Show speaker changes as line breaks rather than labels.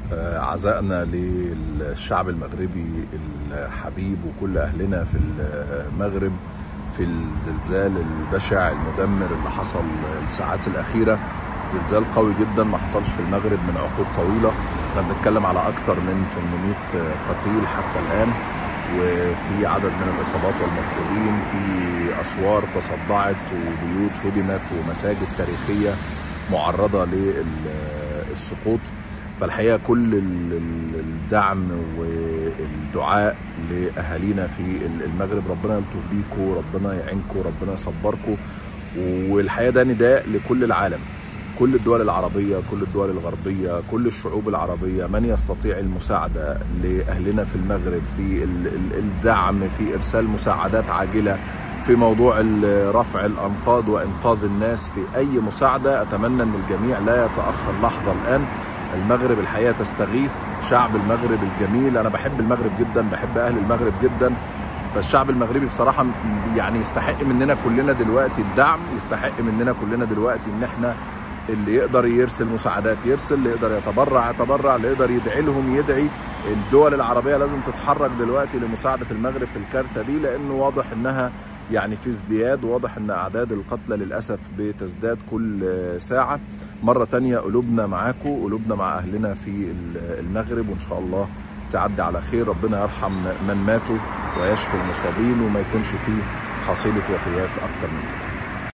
آه، عزائنا للشعب المغربي الحبيب وكل اهلنا في المغرب في الزلزال البشع المدمر اللي حصل الساعات الاخيره زلزال قوي جدا ما حصلش في المغرب من عقود طويله احنا بنتكلم على اكثر من 800 قتيل حتى الان وفي عدد من الاصابات والمفقودين في اسوار تصدعت وبيوت هدمت ومساجد تاريخيه معرضه للسقوط فالحقيقه كل الدعم والدعاء لاهالينا في المغرب ربنا يلطف بيكم ربنا يعينكم ربنا يصبركم والحقيقه ده نداء لكل العالم كل الدول العربية كل الدول الغربية كل الشعوب العربية من يستطيع المساعدة لأهلنا في المغرب في الدعم في إرسال مساعدات عاجلة في موضوع رفع الأنقاض وإنقاذ الناس في أي مساعدة أتمنى أن الجميع لا يتأخر لحظة الآن المغرب الحقيقة تستغيث شعب المغرب الجميل أنا بحب المغرب جدا بحب أهل المغرب جدا فالشعب المغربي بصراحة يعني يستحق مننا كلنا دلوقتي الدعم يستحق مننا كلنا دلوقتي ان احنا اللي يقدر يرسل مساعدات يرسل اللي يقدر يتبرع يتبرع اللي يقدر يدعي لهم يدعي الدول العربية لازم تتحرك دلوقتي لمساعدة المغرب في الكارثة دي لأنه واضح إنها يعني في ازدياد واضح إن أعداد القتلى للأسف بتزداد كل ساعة مرة تانية قلوبنا معاكم قلوبنا مع أهلنا في المغرب وإن شاء الله تعدي على خير ربنا يرحم من ماتوا ويشفي المصابين وما يكونش فيه حصيلة وفيات أكتر من كده